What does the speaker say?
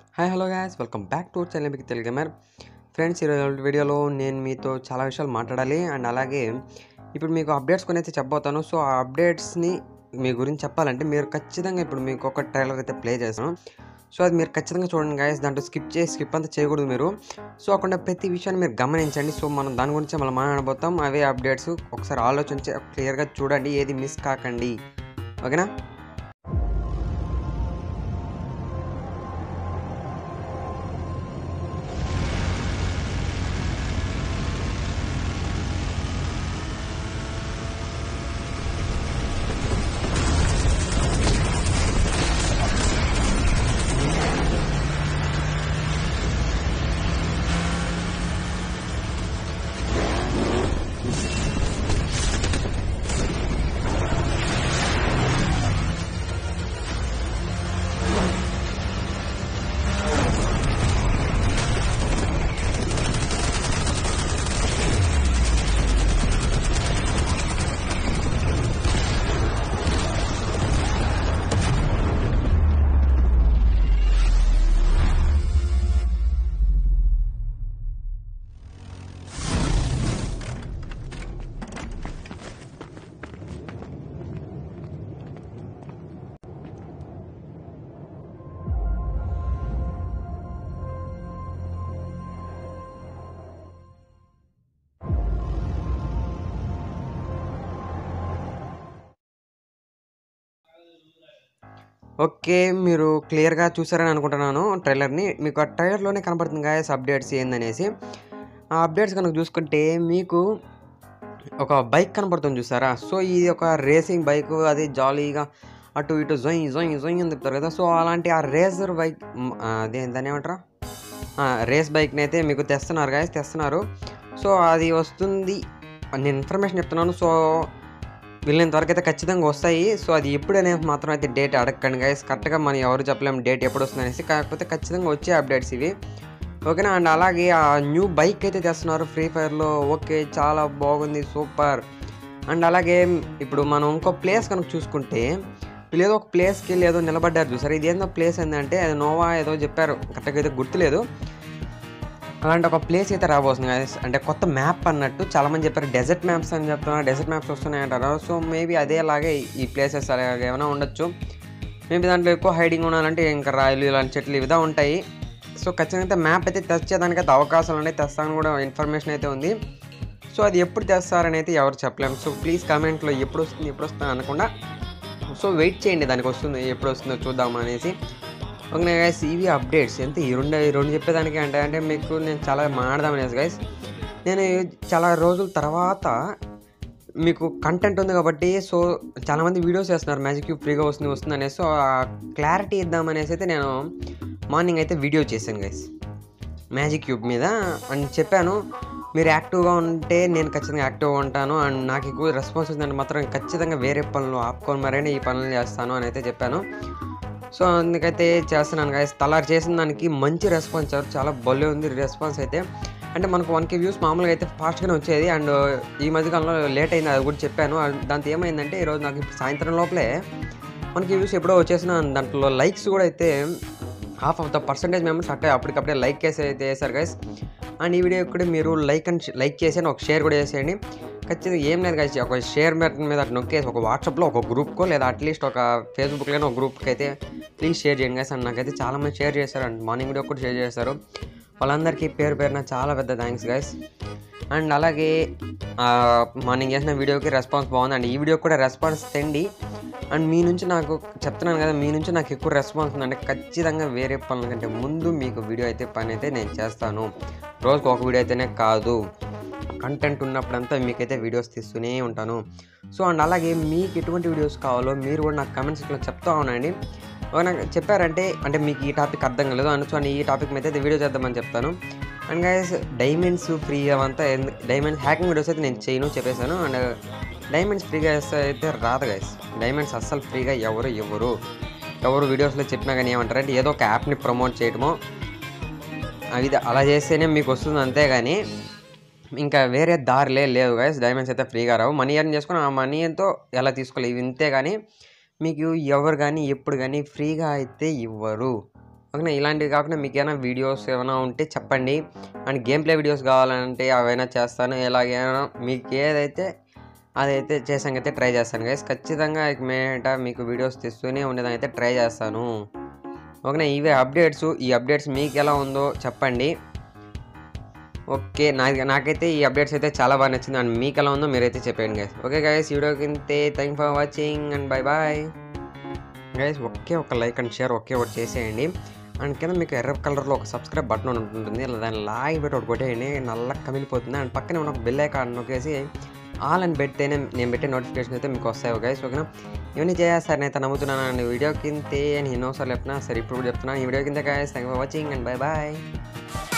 Hi hello guys welcome back to చెల్లెమికి Telugu gamer friends ఈరోజు వీడియోలో నేను మీతో చాలా విషయాలు మాట్లాడాలి అండ్ అలాగే ఇప్పుడు మీకు అప్డేట్స్ కొని అయితే చెప్పబోతాను సో ఆ అప్డేట్స్ని మీ గురించి చెప్పాలంటే మీరు ఖచ్చితంగా ఇప్పుడు మీకు ఒక ట్రైలర్ అయితే ప్లే చేస్తాను సో అది మీరు ఖచ్చితంగా చూడండి గాయస్ దాంట్లో స్కిప్ చేసి స్కిప్ అంతా చేయకూడదు మీరు సో అక్కడ ప్రతి విషయాన్ని మీరు గమనించండి సో మనం దాని గురించి మళ్ళీ మాట్లాడబోతాం అవే అప్డేట్స్ ఒకసారి ఆలోచించి క్లియర్గా చూడండి ఏది మిస్ కాకండి ఓకేనా ఓకే మీరు క్లియర్గా చూసారని అనుకుంటున్నాను ట్రైలర్ని మీకు ఆ ట్రైలర్లోనే కనపడుతుంది గాయస్ అప్డేట్స్ ఏందనేసి ఆ అప్డేట్స్ కనుక చూసుకుంటే మీకు ఒక బైక్ కనపడుతుంది చూసారా సో ఇది ఒక రేసింగ్ బైక్ అది జాలీగా అటు ఇటు జొయ్ జొయ్ జొయ్ అని చెప్తారు కదా సో అలాంటి ఆ రేసర్ బైక్ అదే దాన్ని ఏమంటారా రేస్ బైక్ని అయితే మీకు తెస్తున్నారు గాయస్ తెస్తున్నారు సో అది వస్తుంది నేను ఇన్ఫర్మేషన్ చెప్తున్నాను సో వెళ్ళినంత వరకు అయితే ఖచ్చితంగా వస్తాయి సో అది ఎప్పుడు అనేది మాత్రం అయితే డేట్ అడగండి గైస్ కరెక్ట్గా మనం ఎవరు చెప్పలేము డేట్ ఎప్పుడు వస్తుంది అనేసి కాకపోతే ఖచ్చితంగా వచ్చే అప్డేట్స్ ఇవి ఓకేనా అండ్ అలాగే ఆ న్యూ బైక్ అయితే తెస్తున్నారు ఫ్రీ ఫైర్లో ఓకే చాలా బాగుంది సూపర్ అండ్ అలాగే ఇప్పుడు మనం ఇంకో ప్లేస్ కనుక చూసుకుంటే వీళ్ళు ఏదో ఒక ప్లేస్కి వెళ్ళి ఏదో నిలబడ్డారు చూసారు ఇది ఏందో ప్లేస్ ఏంటంటే అది నోవా ఏదో చెప్పారు కరెక్ట్గా అయితే గుర్తులేదు అలాంటి ఒక ప్లేస్ అయితే రాబోతుంది guys. అంటే కొత్త మ్యాప్ అన్నట్టు చాలామంది చెప్పారు డెజర్ట్ మ్యాప్స్ అని చెప్తున్నారు డెజర్ట్ మ్యాప్స్ వస్తున్నాయి అంటారు సో మేబీ అదేలాగే ఈ ప్లేసెస్ అలాగే ఏమైనా ఉండొచ్చు మేబీ దాంట్లో ఎక్కువ హైడింగ్ ఉండాలంటే ఇంకా రాయలు ఇలాంటి చెట్లు ఇవిదా ఉంటాయి సో ఖచ్చితంగా అయితే మ్యాప్ అయితే తెచ్చేదానికి అయితే అవకాశాలు ఉన్నాయి తెస్తాను కూడా ఇన్ఫర్మేషన్ అయితే ఉంది సో అది ఎప్పుడు తెస్తారని అయితే ఎవరు చెప్పలేము సో ప్లీజ్ కామెంట్లో ఎప్పుడు వస్తుంది ఎప్పుడు వస్తుంది అనకుండా సో వెయిట్ చేయండి దానికి వస్తుంది ఎప్పుడు వస్తుందో చూద్దాం అనేసి ఓకే గైస్ ఇవి అప్డేట్స్ ఎంత ఈ రెండు ఈ రెండు చెప్పేదానికి అంటే అంటే మీకు నేను చాలా మాడదాం అనేసి గైస్ నేను చాలా రోజుల తర్వాత మీకు కంటెంట్ ఉంది కాబట్టి సో చాలామంది వీడియోస్ చేస్తున్నారు మ్యాజిక్ క్యూబ్ ఫ్రీగా వస్తుంది వస్తుంది అనేసి సో ఆ క్లారిటీ ఇద్దామనేసి అయితే నేను మార్నింగ్ అయితే వీడియో చేశాను గైస్ మ్యాజిక్ క్యూబ్ మీద అని చెప్పాను మీరు యాక్టివ్గా ఉంటే నేను ఖచ్చితంగా యాక్టివ్గా ఉంటాను అండ్ నాకు ఎక్కువ రెస్పాన్స్ ఉందంటే మాత్రం ఖచ్చితంగా వేరే పనులు ఆపుకొని మరైనా ఈ పనులు చేస్తాను అని అయితే చెప్పాను సో అందుకైతే చేస్తున్నాను గాయస్ తలారు చేసిన దానికి మంచి రెస్పాన్స్ ఇచ్చారు చాలా భలే ఉంది రెస్పాన్స్ అయితే అంటే మనకు వన్ కే వ్యూస్ మామూలుగా అయితే ఫాస్ట్గానే వచ్చేది అండ్ ఈ మధ్యకాలంలో లేట్ అయింది అది కూడా చెప్పాను అండ్ దాంతో ఏమైందంటే ఈరోజు నాకు ఇప్పుడు సాయంత్రం లోపలే మనకి వ్యూస్ ఎప్పుడో వచ్చేసిన దాంట్లో లైక్స్ కూడా అయితే half of the percentage members అట్టే అప్పటికప్పుడే లైక్ చేసి అయితే వేశారు గైస్ అండ్ ఈ వీడియో కూడా మీరు లైక్ అండ్ లైక్ చేసేయండి ఒక షేర్ కూడా చేసేయండి ఖచ్చితంగా ఏం లేదు గైస్ ఒక షేర్ బటన్ మీద అట్లా నొక్కేసి ఒక వాట్సాప్లో ఒక గ్రూప్కో లేదా అట్లీస్ట్ ఒక ఫేస్బుక్లోనే ఒక గ్రూప్కి అయితే ప్లీజ్ షేర్ చేయండి గైస్ అండ్ నాకైతే చాలామంది షేర్ చేశారు అండ్ మార్నింగ్ వీడియో కూడా షేర్ చేశారు వాళ్ళందరికీ పేరు పేరున చాలా పెద్ద థ్యాంక్స్ గైస్ అండ్ అలాగే మార్నింగ్ చేసిన వీడియోకి రెస్పాన్స్ బాగుంది అండ్ ఈ వీడియో కూడా రెస్పాన్స్ తెండి అండ్ మీ నుంచి నాకు చెప్తున్నాను కదా మీ నుంచి నాకు ఎక్కువ రెస్పాన్స్ ఉందంటే ఖచ్చితంగా వేరే పనుల కంటే ముందు మీకు వీడియో అయితే పని అయితే నేను చేస్తాను రోజుకు ఒక వీడియో అయితేనే కాదు కంటెంట్ ఉన్నప్పుడంతా మీకైతే వీడియోస్ తీస్తూనే ఉంటాను సో అండ్ అలాగే మీకు ఎటువంటి వీడియోస్ కావాలో మీరు కూడా నాకు కమెంట్స్ ఇట్లా చెప్తా ఉండండి నాకు చెప్పారంటే అంటే మీకు ఈ టాపిక్ అర్థం కాలేదు అనొచ్చు అని ఈ టాపిక్ మీద అయితే వీడియో చేద్దామని చెప్తాను అండ్ గైస్ డైమండ్స్ ఫ్రీ అవంతా డైమండ్స్ హ్యాకింగ్ వీడియోస్ అయితే నేను చేయను చెప్పేశాను అండ్ డైమండ్స్ ఫ్రీగా వేస్తే అయితే రాదు గైస్ డైమండ్స్ అస్సలు ఫ్రీగా ఎవరు ఇవ్వరు ఎవరు వీడియోస్లో చెప్పినా కానీ ఏమంటారంటే ఏదో ఒక యాప్ని ప్రమోట్ చేయడమో అవి అలా చేస్తేనే మీకు వస్తుంది అంతేగాని ఇంకా వేరే దారిలే లేవు గైస్ డైమండ్స్ అయితే ఫ్రీగా రావు మనీ ఎర్న్ చేసుకుని ఆ మనీతో ఎలా తీసుకోవాలి ఇవి ఇంతే కానీ మీకు ఎవరు కానీ ఎప్పుడు కానీ ఫ్రీగా అయితే ఇవ్వరు ఓకేనా ఇలాంటివి కాకుండా మీకు ఏమైనా వీడియోస్ ఏమైనా ఉంటే చెప్పండి అండ్ గేమ్ ప్లే వీడియోస్ కావాలంటే అవైనా చేస్తాను ఎలాగైనా మీకు ఏదైతే అదైతే చేసాకైతే ట్రై చేస్తాను గైస్ ఖచ్చితంగా మేట మీకు వీడియోస్ తెస్తూనే ఉండేదాన్ని అయితే ట్రై చేస్తాను ఓకేనా ఇవే అప్డేట్స్ ఈ అప్డేట్స్ మీకు ఎలా ఉందో చెప్పండి ఓకే నా నాకైతే ఈ అప్డేట్స్ అయితే చాలా బాగా నచ్చింది అండ్ మీకు ఎలా ఉందో మీరైతే చెప్పండి గైస్ ఓకే గైస్ వీడియో కింద thank for watching and bye bye guys ఒకే ఒక లైక్ అండ్ షేర్ ఒకే ఒకటి చేసేయండి అండ్ కింద మీకు ఎర్ర కలర్లో ఒక సబ్స్క్రైబ్ బటన్ ఉంటుంది అలా దాన్ని లాగి పెట్టి ఒకటి కొట్టేయండి నల్ల కమిలిపోతుంది అండ్ పక్కనే ఉన్న ఒక బెల్ ఐకాన్ నొక్కేసి ఆల్ అని పెడితేనే నేను పెట్టే నోటిఫికేషన్ అయితే మీకు వస్తాయి గైస్ ఓకేనా ఇవన్నీ చేస్తారని అయితే నమ్ముతున్నాను అండ్ వీడియో కింద నేను ఎన్నోసార్లు చెప్పినా సరే ఇప్పుడు కూడా చెప్తున్నాను ఈ వీడియో కింద guys thank for watching and bye bye